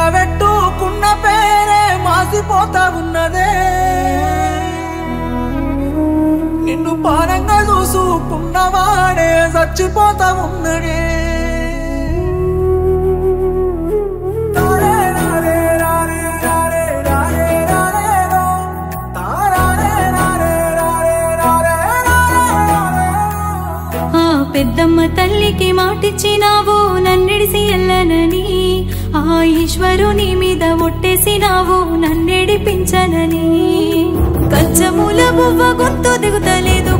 నిలబెట్టుకున్న పేరే మాసిపోతా ఉన్నదే నిన్ను పారంగా చూసుకున్నవాడే చచ్చిపోతా ఉన్నడే తారే రారే రారే రారే రారే రారే రో. తారారే రారే రారే రారే రారే రారే రో. ఆ పెద్దమ్మ తల్లికి మాటిచ్చినావు నన్నిడిసి ఎల్లనని ఆ ఈశ్వరుని మీద ఒట్టేసినావు నన్నెడిపించనని కంచముల బువ్వ గొంతు దిగుతలేదు